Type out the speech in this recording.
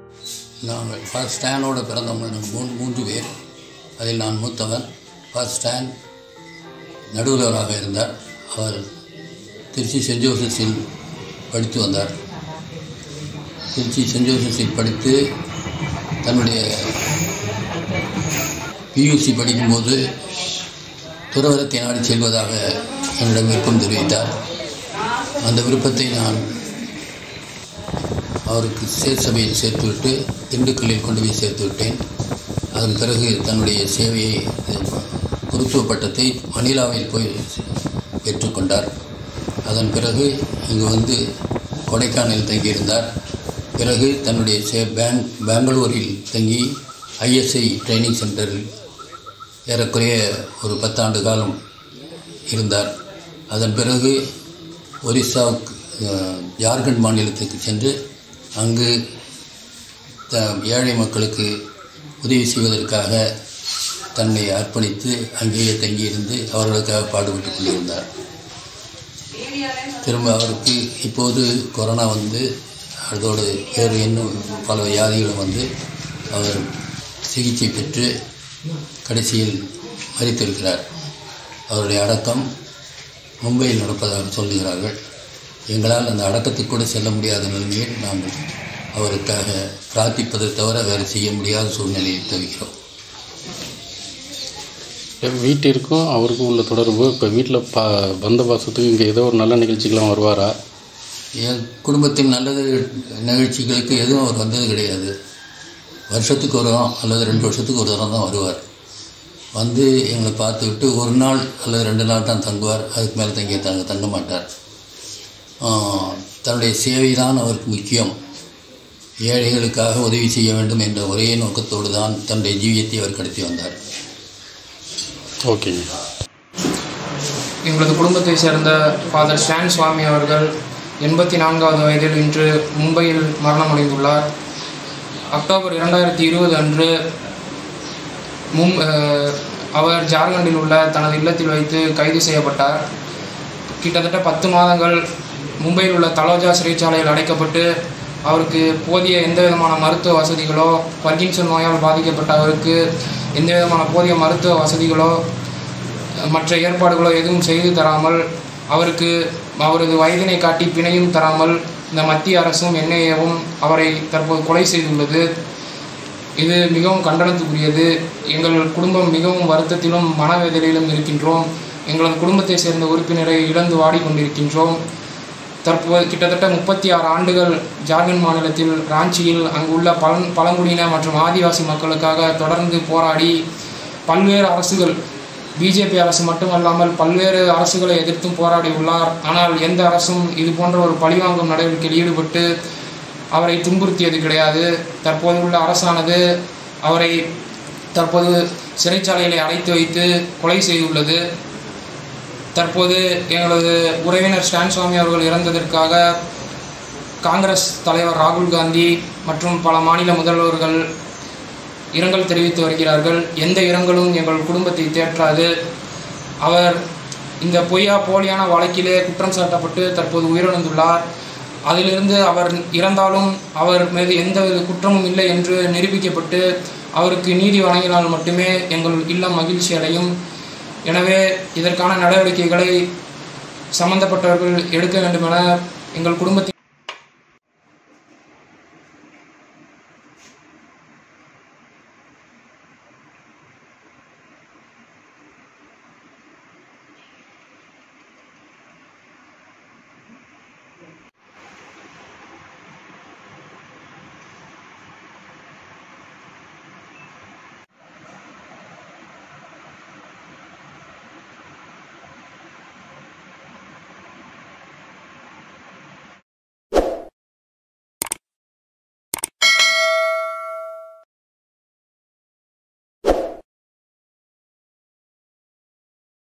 நாங்கள் ஃபர்ஸ்ட் ஸ்டானோடு பிறந்தவங்க நாங்கள் மூணு மூன்று பேர் அதில் நான் மூத்தவன் ஃபர்ஸ்ட் ஸ்டான் நடுவராக இருந்தார் அவர் திருச்சி சென்ட் ஜோசப்ஸில் படித்து வந்தார் திருச்சி சென்ட் ஜோசப்ஸில் படித்து தன்னுடைய பியூசி படிக்கும்போது துறவரத்தை நாடி செல்வதாக என்னிடம் விருப்பம் தெரிவித்தார் அந்த விருப்பத்தை நான் அவருக்கு சேர் சபையில் சேர்த்துவிட்டு திண்டுக்கல்லில் கொண்டு போய் சேர்த்து விட்டேன் அதன் பிறகு தன்னுடைய சேவையை குருத்துவ பட்டத்தை மணிலாவில் போய் பெற்றுக்கொண்டார் அதன் பிறகு இங்கு வந்து கொடைக்கானலில் தங்கியிருந்தார் பிறகு தன்னுடைய சே பேங் பெங்களூரில் தங்கி ஐஎஸ்ஐ ட்ரைனிங் சென்டரில் ஏறக்குறைய ஒரு பத்தாண்டு காலம் இருந்தார் அதன் பிறகு ஒரிசாவுக்கு அஹ், ஜார்க்கண்ட் மாநிலத்துக்கு சென்று அங்கு த ஏழை மக்களுக்கு உதவி செய்வதற்காக தன்னை அர்ப்பணித்து அங்கேயே தங்கியிருந்து அவர்களுக்காக பாடுபட்டு கொண்டிருந்தார் திரும்ப அவருக்கு இப்போது கொரோனா வந்து அதோடு வேறு இன்னும் பல வியாதிகளும் வந்து அவர் சிகிச்சை பெற்று கடைசியில் மறித்திருக்கிறார் அவருடைய அடக்கம் மும்பையில் நடப்பதாக சொல்லுகிறார்கள் எங்களால் அந்த அடக்கத்துக்கு கூட செல்ல முடியாத நிலைமையில் நாங்கள் அவருக்காக பிரார்த்திப்பதை தவிர வேறு செய்ய முடியாத சூழ்நிலையில் தவிக்கிறோம் வீட்டிற்கும் அவருக்கும் உள்ள தொடர்பு இப்போ வீட்டில் பா பந்த பாசத்துக்கு இங்கே ஏதோ ஒரு நல்ல நிகழ்ச்சிக்கெலாம் வருவாரா என் குடும்பத்தின் நல்லது நிகழ்ச்சிகளுக்கு எதுவும் அவர் வந்தது கிடையாது வருஷத்துக்கு ஒரு தரம் அல்லது ரெண்டு வருஷத்துக்கு ஒரு தரம் தான் வருவார் வந்து எங்களை பார்த்துக்கிட்டு ஒரு நாள் அல்லது ரெண்டு நாள் தான் தங்குவார் அதுக்கு மேலே தங்கி தங்க தங்க மாட்டார் ஆஹ், தன்னுடைய சேவை தான் அவருக்கு முக்கியம் ஏழைகளுக்காக உதவி செய்ய வேண்டும் என்ற ஒரே நோக்கத்தோடு தான் தன்னுடைய ஜீவியத்தை அவர் கடத்தி வந்தார் ஓகேங்க எங்களது குடும்பத்தை சேர்ந்த ஃபாதர் ஸ்டான் சுவாமி அவர்கள் எண்பத்தி நான்காவது வயதில் இன்று மும்பையில் மரணமடைந்துள்ளார் அக்டோபர் இரண்டாயிரத்தி இருபது அன்று மும் அஹ், அவர் ஜார்க்கண்டில் உள்ள தனது இல்லத்தில் வைத்து கைது செய்யப்பட்டார் கிட்டத்தட்ட பத்து மாதங்கள் மும்பையில் உள்ள தலோஜா சிறைச்சாலையில் அடைக்கப்பட்டு அவருக்கு போதிய எந்த விதமான மருத்துவ வசதிகளோ பர்கின்சன் நோயால் பாதிக்கப்பட்ட அவருக்கு எந்த விதமான போதிய மருத்துவ வசதிகளோ மற்ற ஏற்பாடுகளோ எதுவும் செய்து தராமல் அவருக்கு அவரது வயதினை காட்டி பிணையும் தராமல் இந்த மத்திய அரசும் என்ஐஏவும் அவரை தற்போது கொலை செய்துள்ளது இது மிகவும் கண்டனத்துக்குரியது எங்கள் குடும்பம் மிகவும் வருத்தத்திலும் மனவேதனையிலும் இருக்கின்றோம் எங்களது குடும்பத்தை சேர்ந்த உறுப்பினரை இழந்து வாடிக்கொண்டிருக்கின்றோம் தற்போது கிட்டத்தட்ட முப்பத்தி ஆறு ஆண்டுகள் ஜார்க்கண்ட் மாநிலத்தில் ராஞ்சியில் அங்குள்ள பழங் பழங்குடியின மற்றும் ஆதிவாசி மக்களுக்காக தொடர்ந்து போராடி பல்வேறு அரசுகள் பிஜேபி அரசு மட்டுமல்லாமல் பல்வேறு அரசுகளை எதிர்த்தும் போராடி உள்ளார் ஆனால் எந்த அரசும் இது போன்ற ஒரு பழிவாங்கும் நடவடிக்கையில் ஈடுபட்டு அவரை துன்புறுத்தியது கிடையாது தற்போது உள்ள அரசானது அவரை தற்போது சிறைச்சாலையிலே அடைத்து வைத்து கொலை செய்துள்ளது தற்போது எங்களது உறவினர் ஸ்டான் சுவாமி அவர்கள் இறந்ததற்காக காங்கிரஸ் தலைவர் ராகுல் காந்தி மற்றும் பல மாநில முதல்வர்கள் இரங்கல் தெரிவித்து வருகிறார்கள் எந்த இரங்கலும் எங்கள் குடும்பத்தை தேற்றாது அவர் இந்த பொய்யா போலியான வழக்கிலே குற்றம் சாட்டப்பட்டு தற்போது உயிரிழந்துள்ளார் அதிலிருந்து அவர் இறந்தாலும் அவர் மீது எந்த வித குற்றமும் இல்லை என்று நிரூபிக்கப்பட்டு அவருக்கு நீதி வழங்கினால் மட்டுமே எங்கள் இல்லம் மகிழ்ச்சி அடையும் எனவே இதற்கான நடவடிக்கைகளை சம்பந்தப்பட்டவர்கள் எடுக்க வேண்டும் என எங்கள் குடும்பத்தை